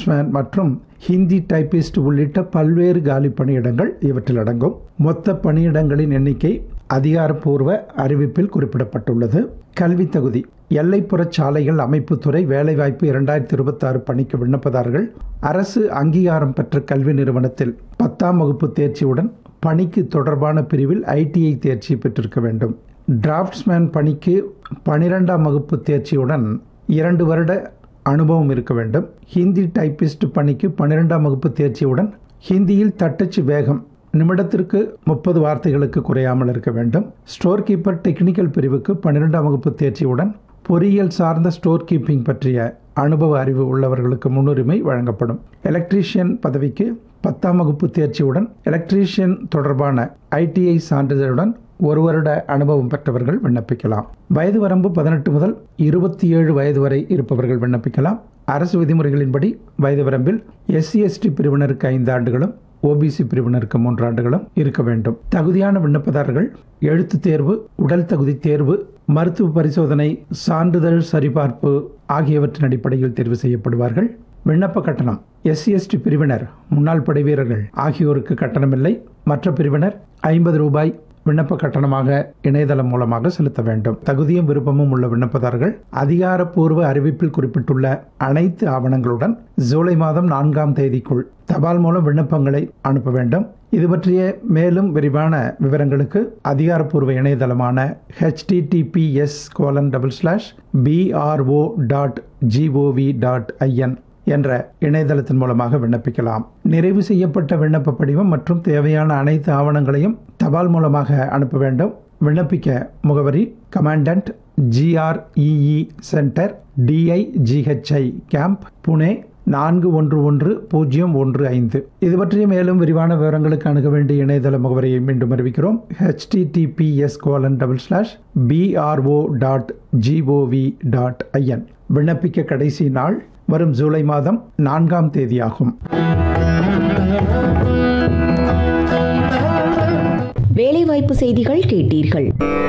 draughtsman மற்றும் Hindi typist உள்ளிட்ட பல்வேறு காலி பணியிடங்கள் இவற்றில் அடங்கும் மொத்த பணியிடங்களின் எண்ணிக்கை அதிகாரப்பூர்வ அறிவிப்பில் குறிப்பிடப்பட்டுள்ளது கல்வி தகுதி எல்லைப்புற சாலைகள் அமைப்புத்துறை வேலைவாய்ப்பு இரண்டாயிரத்தி இருபத்தாறு பணிக்கு விண்ணப்பதாரர்கள் அரசு அங்கீகாரம் பெற்ற கல்வி நிறுவனத்தில் பத்தாம் வகுப்பு தேர்ச்சியுடன் பணிக்கு தொடர்பான பிரிவில் ஐடிஐ தேர்ச்சி பெற்றிருக்க வேண்டும் டிராஃப்ட்ஸ்மேன் பணிக்கு பனிரெண்டாம் வகுப்பு தேர்ச்சியுடன் இரண்டு வருட அனுபவம் இருக்க வேண்டும் ஹிந்தி டைப்பிஸ்ட் பணிக்கு பன்னிரெண்டாம் வகுப்பு தேர்ச்சியுடன் ஹிந்தியில் தட்டச்சு வேகம் நிமிடத்திற்கு முப்பது வார்த்தைகளுக்கு குறையாமல் இருக்க வேண்டும் ஸ்டோர் கீப்பர் டெக்னிக்கல் பிரிவுக்கு பன்னிரெண்டாம் வகுப்பு தேர்ச்சியுடன் பொறியியல் சார்ந்த ஸ்டோர் கீப்பிங் பற்றிய அனுபவ அறிவு உள்ளவர்களுக்கு முன்னுரிமை வழங்கப்படும் எலக்ட்ரீஷியன் பதவிக்கு பத்தாம் வகுப்பு தேர்ச்சியுடன் எலக்ட்ரீஷியன் தொடர்பான ஐடிஐ சான்றிதழுடன் ஒரு வருட அனுபவம் பெற்றவர்கள் விண்ணப்பிக்கலாம் வயது வரம்பு பதினெட்டு முதல் இருபத்தி ஏழு வயது வரை இருப்பவர்கள் விண்ணப்பிக்கலாம் அரசு விதிமுறைகளின்படி வயது வரம்பில் எஸ்சி எஸ்டி பிரிவினருக்கு ஐந்து ஆண்டுகளும் ஓபிசி பிரிவினருக்கு மூன்று ஆண்டுகளும் இருக்க வேண்டும் தகுதியான விண்ணப்பதாரர்கள் எழுத்து தேர்வு உடல் தகுதி தேர்வு மருத்துவ பரிசோதனை சான்றிதழ் சரிபார்ப்பு ஆகியவற்றின் அடிப்படையில் தேர்வு செய்யப்படுவார்கள் விண்ணப்ப கட்டணம் எஸ்சி எஸ்டி பிரிவினர் முன்னாள் படை வீரர்கள் ஆகியோருக்கு கட்டணமில்லை மற்ற பிரிவினர் ஐம்பது ரூபாய் விண்ணப்ப கட்டணமாக இணையதளம் மூலமாக செலுத்த வேண்டும் தகுதியும் விருப்பமும் உள்ள விண்ணப்பதாரர்கள் அதிகாரப்பூர்வ அறிவிப்பில் குறிப்பிட்டுள்ள அனைத்து ஆவணங்களுடன் ஜூலை மாதம் நான்காம் தேதிக்குள் தபால் மூலம் விண்ணப்பங்களை அனுப்ப வேண்டும் இது பற்றிய மேலும் விரிவான விவரங்களுக்கு அதிகாரப்பூர்வ இணையதளமான HTTPS colon double slash PRO dot GOV dot IN என்ற இணையதளத்தின் மூலமாக விண்ணப்பிக்கலாம் நிறைவு செய்யப்பட்ட விண்ணப்ப படிவம் மற்றும் தேவையான அனைத்து ஆவணங்களையும் தபால் மூலமாக அனுப்ப வேண்டும் விண்ணப்பிக்க முகவரி commandant GREE centre DIGHI camp Pune நான்கு ஒன்று ஒன்று பூஜ்ஜியம் ஒன்று ஐந்து இது பற்றிய மேலும் விரிவான விவரங்களுக்கு அணுக வேண்டிய இணையதள முகவரியை மீண்டும் அறிவிக்கிறோம் HTTPS colon double slash PRO dot GOV dot IN விண்ணப்பிக்க கடைசி நாள் வரும் ஜூலை மாதம் நான்காம் தேதியாகும் வேலைவாய்ப்பு செய்திகள் கேட்டீர்கள்